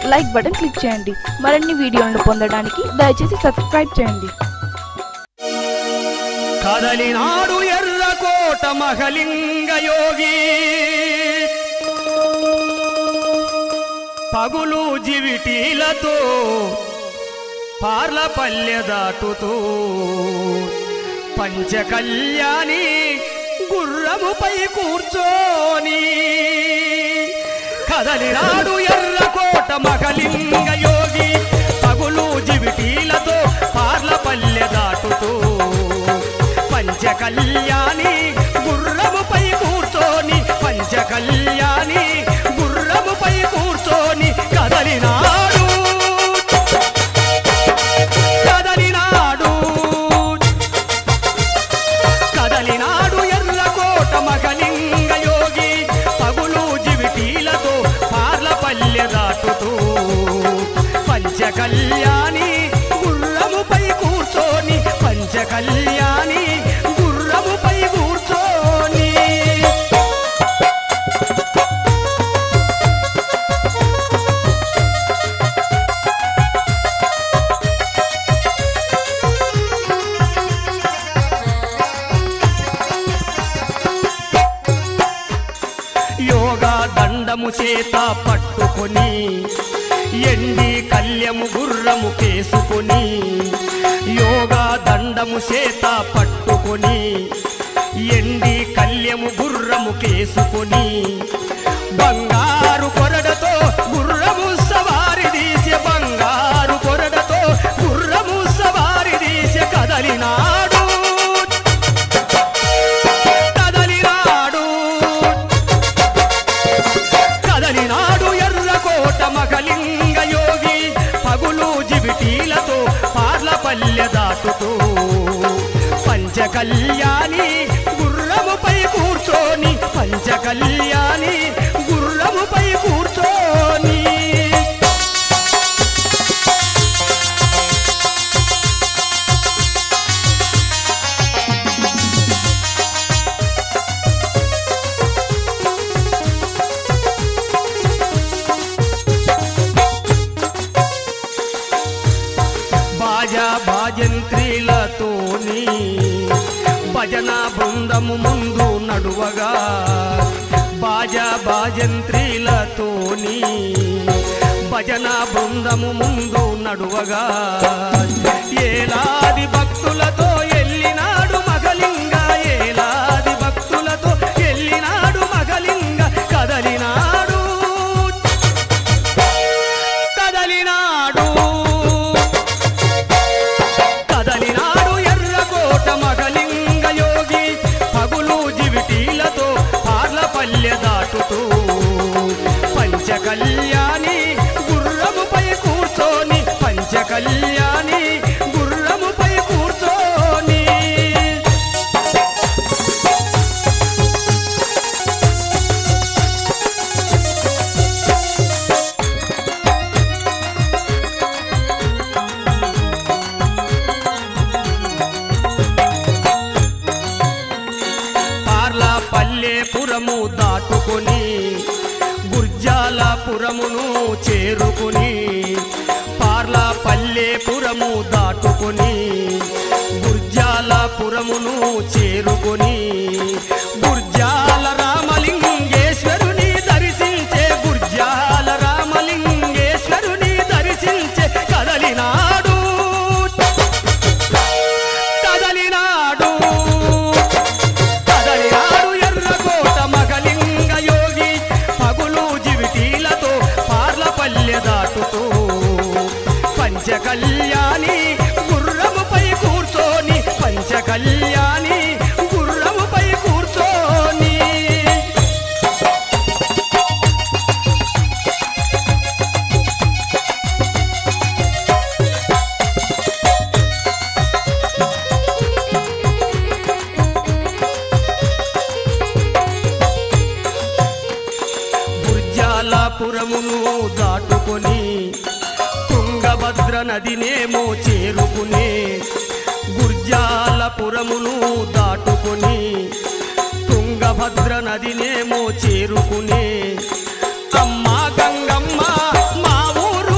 like button click చేయండి మరిన్ని వీడియోలను పొందడానికి దయచేసి సబ్స్క్రైబ్ చేయండి కదలినాడు ఎర్రకోట మహలింగ యోగి పగులు జివిటీలతో పార్లపల్లె దాటుతూ పంచకళ్యాణి గుర్రముపై కూర్చోని కదలినాడు ఎర్రకోట మగలింగ యోగి పగులు జివిటీలతో పార్లపల్లె దాటుతూ పంచకళ్యాణి గుర్రముపై కూర్చోని పంచకళ్యాణి గుర్రముపై కూర్చోని కదలినాడు కదలినాడు కదలినాడు ఎర్రకోట మగలింగ యోగి పగులు జివిటీలతో పార్లపల్లె దాటుతూ పంచకళ్యాణి గుర్రముపై కూర్చోని పంచకళ్యాణి గుర్రముపై కూర్చోని యోగా దండము చేత పట్టుకొని ఎండి కల్యము గుర్రము కేసుకొని యోగా దండము చేత పట్టుకొని ఎండి కల్యము గుర్రము కేసుకొని బంగారు కొరడతో గుర్రము సవారి తీసే బంగారు కొరడతో గుర్రము సవారి తీసే కదలినాడు కదలినాడు కదలినాడు ఎర్రకోట మగలింగ యోగి పగులు జిబిటీలతో పార్లపల్లె దాటుతూ పంచకళ్యాణి గుర్రముపై కూర్చోని పంచకళ్యాణి గుర్రముపై కూర్చోని బాజా బాజంత్రీలతోని భజన బృందము ముందు నడువగా బాజా బాజంత్రీలతోని భజన బృందము ముందు నడువగా ఏలాది భక్తులతో ఎల్లినాడు మగలింగ ఏలాది భక్తులతో ఎల్లినాడు మగలింగ కదలినాడు కదలినాడు కదలినాడు ఎర్రకోట మగలింగ యోగి పగులు జివిటీలతో పార్లపల్లె దాటుతూ పంచకళ్యాణి గుర్రముపై కూర్చోని పంచకళ్యాణి గుర్రముపై కూర్చోని పార్ల పల్లెపురము దాటుకొని గుర్జాలపురమును చేరుకుని పార్ల పల్లెపురము దాటుకొని గుర్జాలపురమును చేరుకొని గుర్జాల రామలింగేశ్వరుని దర్శించే గుర్జాల రామలింగేశ్వరుని దర్శించే కదలినాడు కదలినాడు కదలినాడు ఎర్రకోట మగలింగ యోగి పగులు జివిటీలతో పార్లపల్లె దాటుతూ పంచకళ్యాణి గుర్రముపై కూర్చోని పంచకళ్యాణి గుర్రముపై కూర్చోని గుర్జాలపురమును దాటుకొని తుంగభద్ర నదినేమో చేరుకునే గుర్జాలపురమును దాటుకొని తుంగభద్ర నదినేమో చేరుకునే అమ్మ గంగమ్మ మా ఊరు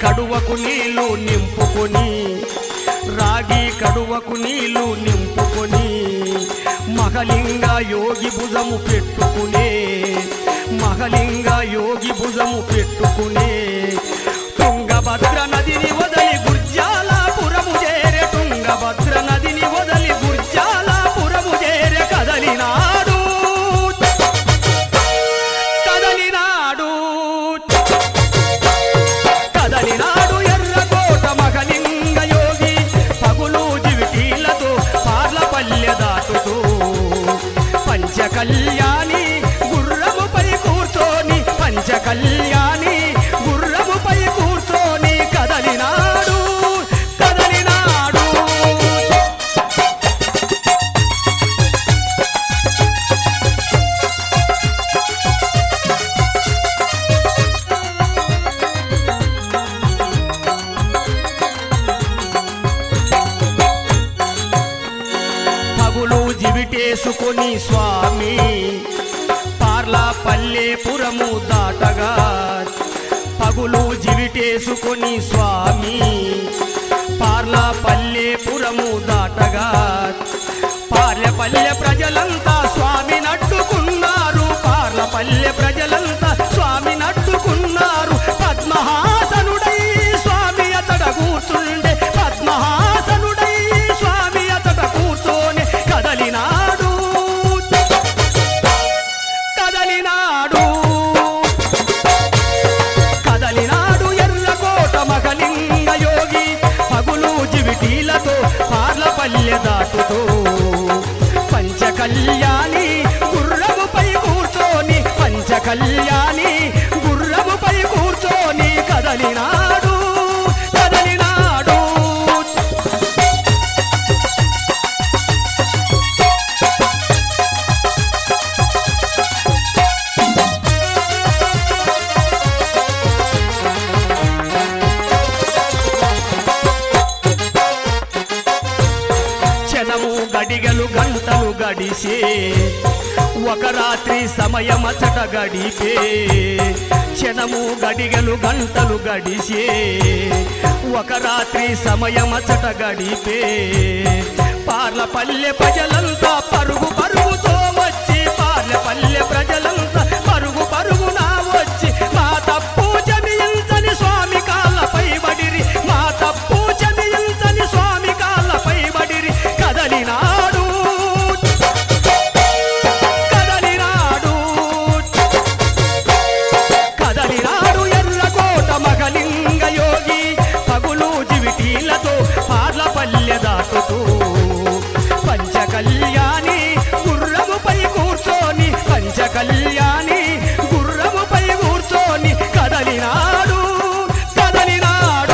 కడువకు నీళ్లు నింపుకొని రాగి కడువకు నీళ్లు నింపుకొని మహలింగ యోగి భుజము పెట్టుకునే మహలింగ యోగి భుజము పెట్టుకునే తుంగభద్ర నదిని వదలి గుర్జాలాపురము చేరే తుంగభద్ర నదిని వదలి గుర్జాలాపురము చేరే కదలినాడు కదలినాడు కదలినాడు ఎర్రకోట మగలింగ యోగి పగులు జివిటీలతో పార్లపల్లె దాటుతూ పంచకల్యాణి గుర్రముపై కూర్చొని పంచకల్యాణి గుర్రముపై కూర్చొని కదలినాడు కదలినాడు పగులు జివిటేసుకొని స్వామి పార్లా పల్లెపురము దాటగా పగులు జివిటేసుకొని స్వామి పార్లా పల్లెపురము దాటగా పార్లె పల్లె ప్రజలంతా స్వామి నట్టుకున్నారు పార్ల పల్లె ప్రజలంతా స్వామి నట్టుకున్నారు పద్మహాసనుడై స్వామి అతడ కూర్చుండే పద్మహాసనుడై స్వామి అతడ కూర్చొని కదలినాడు కదలినాడు కదలినాడు ఎర్రకోట మగలింగ యోగి పగులు జివిటీలతో పార్లపల్లె దాటుతూ పంచకల్యాణి గుర్రముపై కూర్చొని పంచకల్యాణి గుర్రముపై కూర్చొని కదలినాడు కదలినాడు క్షణము గడిగలు గంటలు గడిసే ఒక రాత్రి సమయమచట గడిపే క్షణము గడిగలు గంటలు గడిసే ఒక రాత్రి సమయమచట గడిపే పార్ల పల్లె ప్రజలంతా పరుగు పరుగుతో వచ్చి పార్ల పల్లె ప్రజలంతా పరుగు పరుగునా వచ్చి మా తప్పు జమించని స్వామి కాళ్ళపై బడిరి మా తప్పు జమించని స్వామి కాళ్ళపై బడిరి కదలినాడు కదలినాడు కదలినాడు ఎర్రకోట మగలింగ యోగి పగులు జివిటీలతో పార్ల పల్లె దాటుతూ పంచకల్యాణి గుర్రముపై కూర్చొని పంచకల్యాణి గుర్రముపై కూర్చొని కదలినాడు కదలినాడు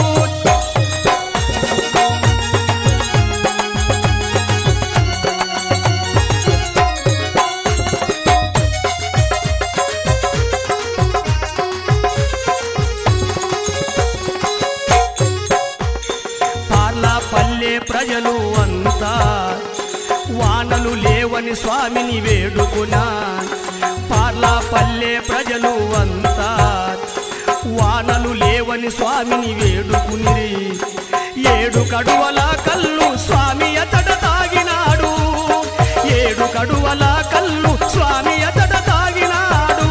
పార్ల పల్లె ప్రజలు అంతా వానలు లేవని స్వామిని వేడుకునా పార్ల పల్లె ప్రజలు అంతా వానలు లేవని స్వామిని వేడుకుని ఏడు కడువల కళ్ళు స్వామి అతడ తాగినాడు ఏడు కడువల కళ్ళు స్వామి అతడ తాగినాడు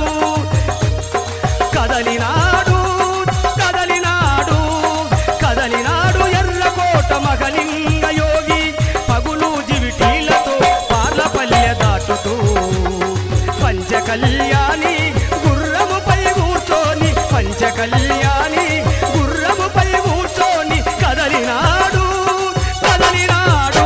కదలినాడు కదలినాడు కదలినాడు ఎర్రకోట మగలింగ యోగి పగులు జివిటీలతో పార్లపల్లె దాటుతూ పంచకల్యాణి గుర్రముపై కూర్చొని పంచకల్యాణి గుర్రముపై కూర్చొని కదలినాడు కదలినాడు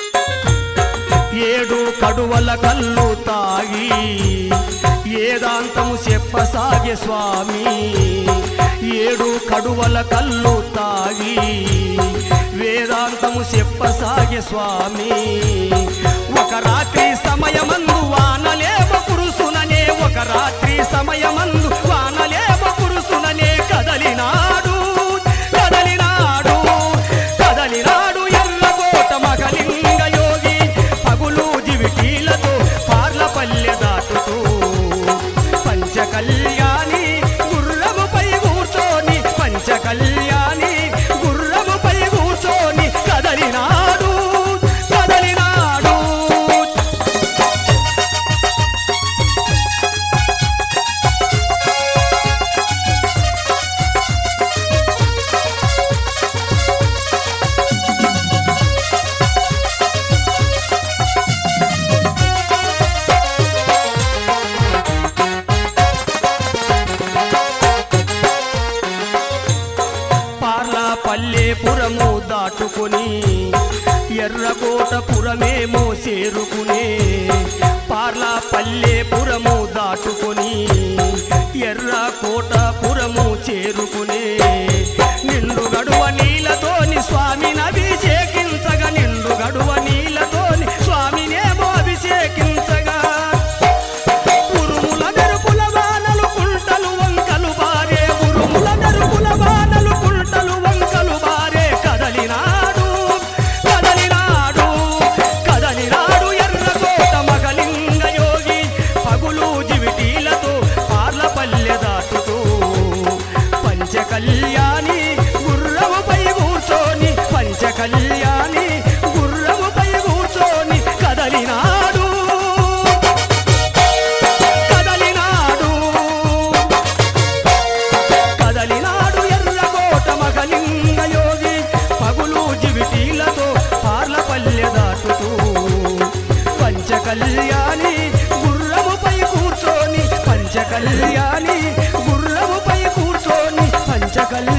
ఏడు కడువల కళ్ళు తాగి ఏదాంత వేదాంతము చెప్పసాగే స్వామి ఏడు కడువల కళ్ళు తాగి వేదాంతము చెప్పసాగే స్వామి ఒక రాత్రి సమయమందు వానలేమ కురుసుననే ఒక రాత్రి సమయమందు వానలేమ కురుసుననే కదలినాడు కదలినాడు కదలినాడు ఎర్రకోట మగలింగ యోగి పగులు జివిటీలతో పార్లపల్లె దాటుతూ పంచకళ్యాణి గుర్రముపై కూర్చొని పంచకళ్యాణి గుర్రముపై కూర్చొని కదలినాడు కదలినాడు పార్లా పల్లెపురము దాటుకొని ఎర్రకోటపురమేమో చేరుకునే పార్లా పల్లెపురము దాటుకొని ఎర్రకోటపురము చేరుకునే నిండు గడువ నీలతోని స్వామిని అభిషేకించగా నిండు గడువ నీలతోని స్వామినేమో అభిషేకించగా ఉరుముల మెరుపుల వానలు కుంటలు వంకలు బారే ఉరుముల మెరుపుల వానలు కుంటలు వంకలు బారే కదలినాడు కదలినాడు కదలినాడు ఎర్రకోట మగలింగ యోగి పగులు జివిటీలతో పార్లపల్లె దాటుతూ పంచకళ్యాణి గుర్రముపై కూర్చొని పంచకళ్యాణి గుర్రముపై కూర్చొని కదలినాడు కదలినాడు కదలినాడు ఎర్రకోట మగలింగ యోగి పగులు జివిటీలతో పార్లపల్లె దాటుతూ పంచకళ్యాణి గుర్రముపై కూర్చొని పంచకళ్యాణి గుర్రముపై కూర్చొని పంచకళ్యాణి